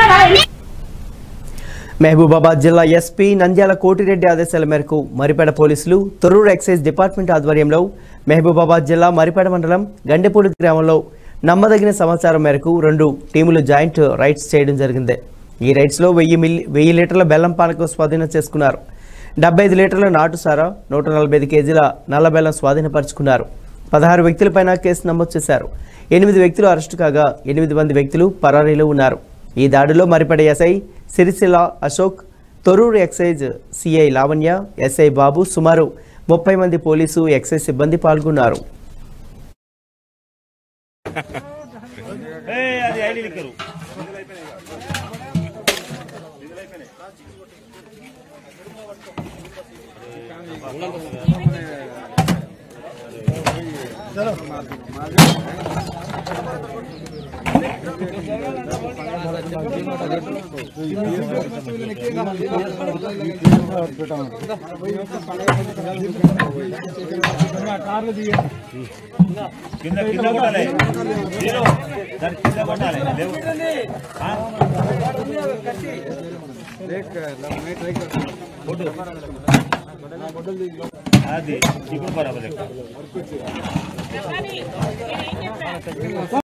మహబూబాబాద్ జిల్లా ఎస్పీ నంద్యాల కోటిరెడ్డి ఆదేశాల మేరకు మరిపేడ పోలీసులు తొర్రూరు ఎక్సైజ్ డిపార్ట్మెంట్ ఆధ్వర్యంలో మహబూబాబాద్ జిల్లా మరిపేడ మండలం గండెపూడి గ్రామంలో నమ్మదగిన సమాచారం మేరకు రెండు టీములు జాయింట్ రైడ్స్ చేయడం జరిగింది ఈ రైడ్స్లో వెయ్యి మిల్లీ వెయ్యి లీటర్ల బెల్లం పానకం స్వాధీనం చేసుకున్నారు డెబ్బై ఐదు లీటర్ల నాటు సారా నూట నలభై ఐదు కేజీల నల్ల బెల్లం స్వాధీనపరుచుకున్నారు పదహారు వ్యక్తులపైన కేసు నమోదు చేశారు ఎనిమిది వ్యక్తులు అరెస్టు కాగా ఎనిమిది మంది వ్యక్తులు పరారీలో ఉన్నారు ఈ దాడిలో Maripeda SI Sircilla Ashok Thorrur excise CI Lavanya SI Babu సుమారు ముప్పై మంది పోలీసు ఎక్సైజ్ సిబ్బంది పాల్గొన్నారు కింద కింద కొట్టాలి జీరో దాని కింద కొట్టాలి లేవు ఆ? అది ఇప్పుడు బరాబర్